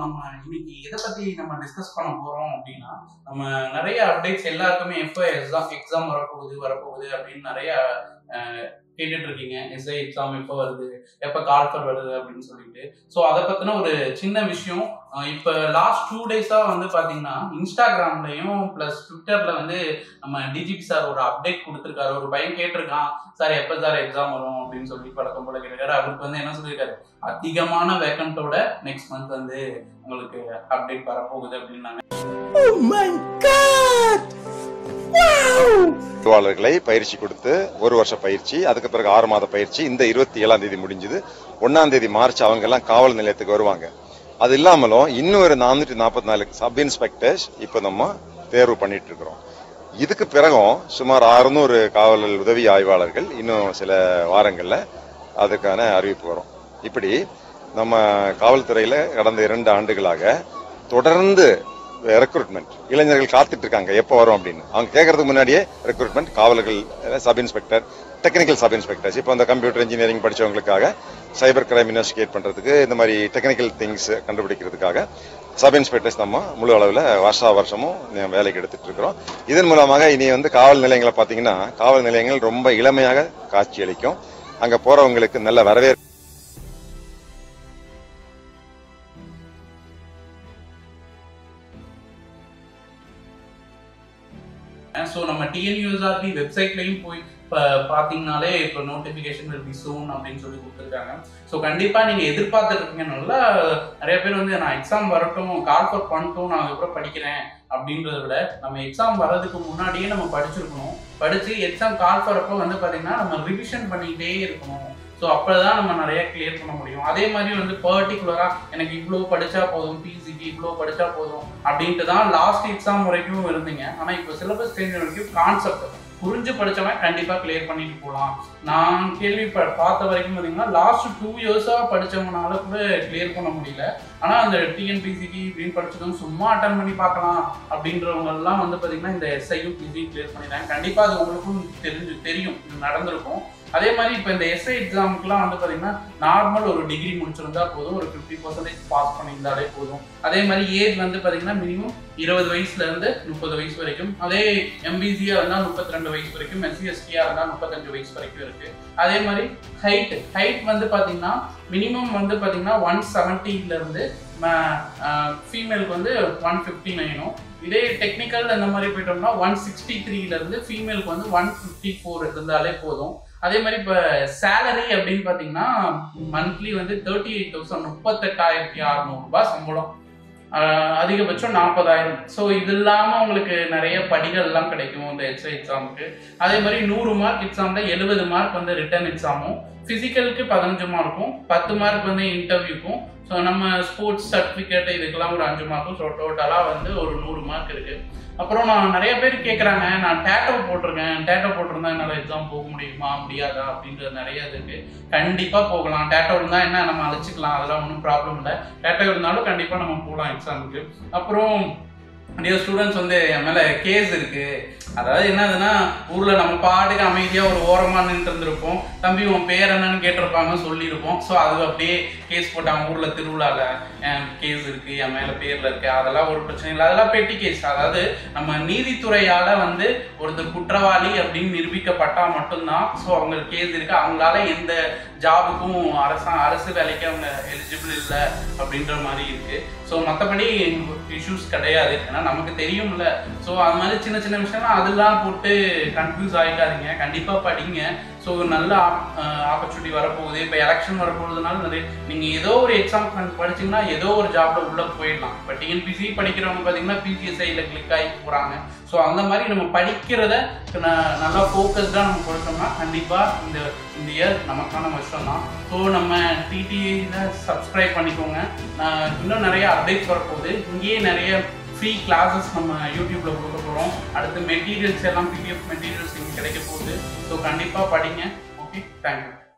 நம்ம இன்னைக்கு எதை பத்தி நம்ம டிஸ்கஸ் பண்ண போறோம் அப்படின்னா நம்ம நிறைய அப்டேட்ஸ் எல்லாருக்குமே எப்போ எக்ஸாம் எக்ஸாம் வரப்போகுது வரப்போகுது அப்படின்னு நிறைய அஹ், கேட்டுட்டு இருக்கீங்க எஸ்ஐ எக்ஸாம் எப்போ வருது எப்போ கால்ஃபர் வருது அப்படின்னு சொல்லிட்டு ஸோ அதை பத்தின ஒரு சின்ன விஷயம் அஹ், இப்போ லாஸ்ட் டூ டேஸா வந்து பாத்தீங்கன்னா இன்ஸ்டாகிராம்லயும் ப்ளஸ் ட்விட்டர்ல வந்து நம்ம டிஜிபி சார் ஒரு அப்டேட் கொடுத்துருக்காரு ஒரு பையன் கேட்டிருக்கான் சார் எப்போ சார் எக்ஸாம் வரும் அப்படின்னு சொல்லி பழக்கம் போல கேட்டிருக்காரு அவருக்கு வந்து என்ன சொல்லியிருக்காரு அதிகமான வேக்கண்டோட நெக்ஸ்ட் மந்த் வந்து உங்களுக்கு அப்டேட் வரப்போகுது அப்படின்னாங்க தேர்வாளர்களை பயிற்சி கொடுத்து ஒரு வருஷ பயிற்சி அதுக்கு பிறகு ஆறு மாத பயிற்சி இந்த இருபத்தி ஏழாம் தேதி முடிஞ்சது ஒன்னாம் தேதி மார்ச் அவங்க எல்லாம் காவல் நிலையத்துக்கு வருவாங்க அது இல்லாமலும் இன்னும் ஒரு நானூற்றி நாற்பத்தி நாலு சப் இன்ஸ்பெக்டர்ஸ் இப்போ நம்ம தேர்வு பண்ணிட்டு இருக்கிறோம் இதுக்கு பிறகும் சுமார் அறுநூறு காவல் உதவி ஆய்வாளர்கள் இன்னும் சில வாரங்கள்ல அதுக்கான அறிவிப்பு வரும் இப்படி நம்ம காவல்துறையில கடந்த இரண்டு ஆண்டுகளாக தொடர்ந்து ரெக்ரூட்மெண்ட் இளைஞர்கள் காத்துட்டு இருக்காங்க எப்போ வரும் அப்படின்னு அவங்க கேட்கறதுக்கு முன்னாடியே ரெக்ரூட்மெண்ட் காவலர்கள் sub inspector technical sub inspectors இப்போ அந்த கம்ப்யூட்டர் இன்ஜினியரிங் படிச்சவங்களுக்காக சைபர் கிரைம் இன்வெஸ்டிகேட் பண்றதுக்கு இந்த மாதிரி டெக்னிக்கல் திங்ஸ் கண்டுபிடிக்கிறதுக்காக சப் இன்ஸ்பெக்டர்ஸ் நம்ம முழு அளவில் வருஷா வருஷமும் வேலைக்கு எடுத்துட்டு இருக்கிறோம் இதன் மூலமாக இனி வந்து காவல் நிலையங்களை பார்த்தீங்கன்னா காவல் நிலையங்கள் ரொம்ப இளமையாக காட்சியளிக்கும் அங்க போறவங்களுக்கு நல்ல வரவேற்பு ஸோ நம்ம டிஎன்யூஎஸ்ஆர்பி வெப்சைட்லையும் போய் இப்போ பார்த்தீங்கனாலே இப்போ நோட்டிஃபிகேஷன் வில் பி சூன் அப்படின்னு சொல்லி கொடுத்துருக்காங்க ஸோ கண்டிப்பாக நீங்கள் எதிர்பார்த்துட்டு இருக்கீங்க நல்லா நிறைய பேர் வந்து நான் எக்ஸாம் வரட்டும் கால்ஃபர் பண்ணிட்டும் நான் அதுக்கப்புறம் படிக்கிறேன் அப்படின்றத விட நம்ம எக்ஸாம் வர்றதுக்கு முன்னாடியே நம்ம படிச்சிருக்கணும் படித்து எக்ஸாம் கால்ஃபர் அப்போ வந்து பார்த்தீங்கன்னா நம்ம ரிவிஷன் பண்ணிக்கிட்டே இருக்கணும் ஸோ அப்பதான் நம்ம நிறைய கிளியர் பண்ண முடியும் அதே மாதிரி வந்து பர்டிகுலராக எனக்கு இவ்வளோ படிச்சா போதும் பிசிக்கு இவ்வளோ படிச்சா போதும் அப்படின்ட்டு தான் லாஸ்ட் எக்ஸாம் வரைக்கும் இருந்தீங்க ஆனால் இப்போ சிலபஸ் சேஞ்ச் வரைக்கும் கான்செப்ட் புரிஞ்சு படிச்சவன் கண்டிப்பாக கிளியர் பண்ணிட்டு போகலாம் நான் கேள்வி ப- பார்த்த வரைக்கும் பார்த்தீங்கன்னா லாஸ்ட் டூ இயர்ஸாக படிச்சவங்கனால கூட கிளியர் பண்ண முடியல ஆனால் அந்த டிஎன்பிசிக்கு இப்படின்னு படிச்சதும் சும்மா அட்டன் பண்ணி பார்க்கலாம் அப்படின்றவங்க எல்லாம் வந்து பார்த்தீங்கன்னா இந்த எஸ்ஐயும் பிசியும் கிளியர் பண்ணிட்டாங்க கண்டிப்பாக அது உங்களுக்கும் தெரிஞ்சு தெரியும் இது நடந்திருக்கும் அதே மாதிரி இப்போ இந்த எஸ்ஐ எக்ஸாமுக்குலாம் வந்து பார்த்தீங்கன்னா நார்மல் ஒரு டிகிரி முடிச்சிருந்தா போதும் ஒரு ஃபிஃப்டி பர்சன்டேஜ் பாஸ் பண்ணியிருந்தாலே போதும் அதே மாதிரி ஏஜ் வந்து பார்த்தீங்கன்னா மினிமம் இருபது வயசுல இருந்து முப்பது வயசு வரைக்கும் அதே எம்பிசியா இருந்தால் முப்பத்தி ரெண்டு வயசு வரைக்கும் எஸ்சிஎஸ்டியா இருந்தால் முப்பத்தஞ்சு வயசு வரைக்கும் இருக்கு அதே மாதிரி ஹைட் ஹைட் வந்து பார்த்தீங்கன்னா மினிமம் வந்து பார்த்தீங்கன்னா ஒன் செவன்ட்டில இருந்து ஃபீமேலுக்கு வந்து ஒன் ஃபிஃப்டி நைனும் இதே டெக்னிக்கல் அந்த மாதிரி போயிட்டோம்னா ஒன் சிக்ஸ்டி த்ரீல இருந்து ஃபீமேலுக்கு வந்து ஒன் ஃபிஃப்டி ஃபோர் இருந்தாலே போதும் அதே மாதிரி இப்போ சேலரி அப்படின்னு பார்த்தீங்கன்னா மந்த்லி வந்து தேர்ட்டி எயிட் தௌசண்ட் முப்பத்தெட்டாயிரத்தி அறநூறுபா சம்பளம் ஆஹ் அதிகபட்சம் நாற்பதாயிரம் ஸோ இது இல்லாமல் உங்களுக்கு நிறைய படிகள்லாம் கிடைக்கும் இந்த எக்ஸா எக்ஸாமுக்கு அதே மாதிரி நூறு மார்க் எக்ஸாமில் எழுபது மார்க் வந்து ரிட்டன் எக்ஸாமும் ஃபிசிக்கலுக்கு பதினஞ்சு மார்க்கும் பத்து மார்க் வந்து இன்டர்வியூக்கும் ஸோ நம்ம ஸ்போர்ட்ஸ் சர்டிஃபிகேட் இதுக்கெல்லாம் ஒரு அஞ்சு மார்க்கும் ஸோ டோட்டலாக வந்து ஒரு நூறு மார்க் இருக்கு அப்புறம் நான் நிறைய பேர் கேட்குறாங்க நான் டேட்டோ போட்டிருக்கேன் டேட்டோ போட்டிருந்தா என்னால் எக்ஸாம் போக முடியுமா முடியாதா அப்படின்றது நிறைய இருக்கு கண்டிப்பாக போகலாம் டேட்டோ இருந்தால் என்ன நம்ம அழைச்சிக்கலாம் அதெல்லாம் ஒன்றும் ப்ராப்ளம் இல்லை டேட்டோ இருந்தாலும் கண்டிப்பாக நம்ம போகலாம் எக்ஸாமுக்கு அப்புறம் நிறைய ஸ்டூடெண்ட்ஸ் வந்து என் மேலே கேஸ் இருக்கு அதாவது என்னதுன்னா ஊர்ல நம்ம பாட்டுக்கு அமைதியா ஒரு ஓரமா நின்று இருந்திருப்போம் தம்பி உன் பேர் என்னன்னு கேட்டிருப்பாங்க சொல்லியிருப்போம் ஸோ அது அப்படியே கேஸ் போட்டாங்க ஊர்ல திருவிழால என் கேஸ் இருக்கு என் மேல பேர்ல இருக்கு அதெல்லாம் ஒரு பிரச்சனை இல்லை அதெல்லாம் பெட்டி கேஸ் அதாவது நம்ம நீதித்துறையால வந்து ஒருத்தர் குற்றவாளி அப்படின்னு நிரூபிக்கப்பட்டா மட்டும்தான் ஸோ அவங்க கேஸ் இருக்கு அவங்களால எந்த ஜாபுக்கும் அரசா அரசு வேலைக்கு அவங்க எலிஜிபிள் இல்லை அப்படின்ற மாதிரி இருக்கு ஸோ மற்றபடி இஷ்யூஸ் கிடையாது ஏன்னா நமக்கு தெரியும்ல ஸோ அது மாதிரி சின்ன சின்ன விஷயம்லாம் அதெல்லாம் போட்டு கன்ஃபியூஸ் ஆகிக்காதீங்க கண்டிப்பாக படிங்க ஸோ நல்ல ஆப்பர்ச்சுனிட்டி வரப்போகுது இப்போ எலெக்ஷன் வரப்போகுதுனால நிறைய நீங்கள் ஏதோ ஒரு எக்ஸாம் படிச்சீங்கன்னா ஏதோ ஒரு ஜாப்ல உள்ளே போயிடலாம் இப்போ டிஎன்பிசி படிக்கிறவங்க பார்த்தீங்கன்னா பிசிஎஸ்ஐயில் கிளிக் ஆகி போகிறாங்க ஸோ அந்த மாதிரி நம்ம படிக்கிறத ந- நல்லா ஃபோக்கஸ்டாக நம்ம கொடுத்தோம்னா கண்டிப்பாக இந்த இந்த இயர் நமக்கான வருஷம் தான் ஸோ நம்ம டிடிஐயில் சப்ஸ்கிரைப் பண்ணிக்கோங்க நான் இன்னும் நிறைய அப்டேட்ஸ் வரப்போகுது இங்கேயே நிறைய ஃப்ரீ கிளாஸஸ் நம்ம யூடியூப்ல கொடுக்க போகிறோம் அடுத்து மெட்டீரியல்ஸ் எல்லாம் பிடிஎஃப் மெட்டீரியல்ஸ் இங்கே கிடைக்க போகுது ஸோ கண்டிப்பாக படிங்க ஓகே தேங்க்யூ